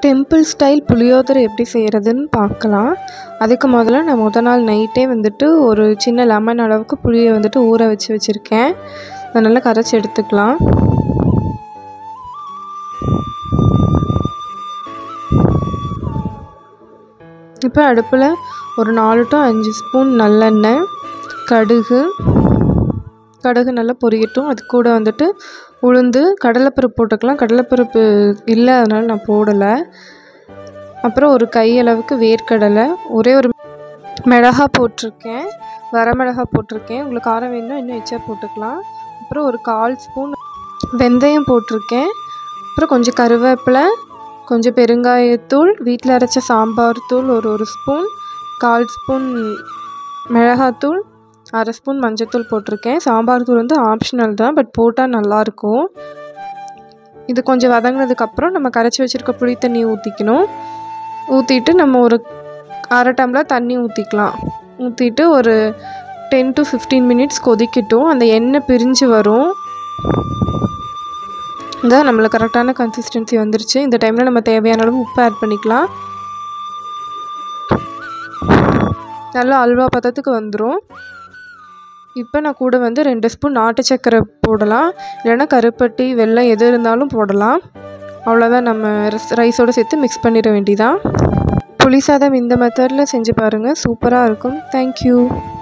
temple style புளியோதரை எப்படி செய்கிறதுன்னு பார்க்கலாம் அதுக்கு முதல்ல நான் முத நாள் நைட்டே வந்துட்டு ஒரு சின்ன லெமன் அளவுக்கு புளியை வந்துட்டு ஊற வச்சு வச்சுருக்கேன் அதை நல்லா கரைச்சி எடுத்துக்கலாம் இப்போ அடுப்பில் ஒரு நாலு டு அஞ்சு ஸ்பூன் நல்லெண்ணெய் கடுகு கடுகு நல்லா பொரியட்டும் அது கூட வந்துட்டு உளுந்து கடலைப்பருப்பு போட்டுக்கலாம் கடலைப்பருப்பு இல்லை அதனால் நான் போடலை அப்புறம் ஒரு கையளவுக்கு வேர்க்கடலை ஒரே ஒரு மிளகா போட்டிருக்கேன் வரமிளகா போட்டிருக்கேன் உங்களுக்கு காரம் வேணும்னா இன்னும் எச்சா போட்டுக்கலாம் அப்புறம் ஒரு கால் ஸ்பூன் வெந்தயம் போட்டிருக்கேன் அப்புறம் கொஞ்சம் கருவேப்பிலை கொஞ்சம் பெருங்காயத்தூள் வீட்டில் அரைச்ச சாம்பார் தூள் ஒரு ஒரு ஸ்பூன் கால் ஸ்பூன் மிளகாத்தூள் அரை ஸ்பூன் மஞ்சத்தூள் போட்டிருக்கேன் சாம்பார் தூள் வந்து ஆப்ஷனல் தான் பட் போட்டால் நல்லாயிருக்கும் இது கொஞ்சம் வதங்கினதுக்கப்புறம் நம்ம கரைச்சி வச்சுருக்க புளி தண்ணி ஊற்றிக்கணும் ஊற்றிட்டு நம்ம ஒரு அரை டம்ளர் தண்ணி ஊற்றிக்கலாம் ஊற்றிட்டு ஒரு டென் டு ஃபிஃப்டீன் மினிட்ஸ் கொதிக்கட்டும் அந்த எண்ணெய் பிரிஞ்சு வரும் இதான் நம்மளுக்கு கரெக்டான கன்சிஸ்டன்சி வந்துருச்சு இந்த டைமில் நம்ம தேவையான அளவு உப்பு ஆட் பண்ணிக்கலாம் நல்லா அல்வா பதத்துக்கு வந்துடும் இப்போ நான் கூட வந்து ரெண்டு ஸ்பூன் நாட்டு சர்க்கரை போடலாம் இல்லைன்னா கருப்பட்டி வெல்லம் எது இருந்தாலும் போடலாம் அவ்வளோதான் நம்ம ரைஸோடு சேர்த்து மிக்ஸ் பண்ணிட வேண்டியதான் புளி சாதம் இந்த மெத்தடில் செஞ்சு பாருங்கள் சூப்பராக இருக்கும் தேங்க்யூ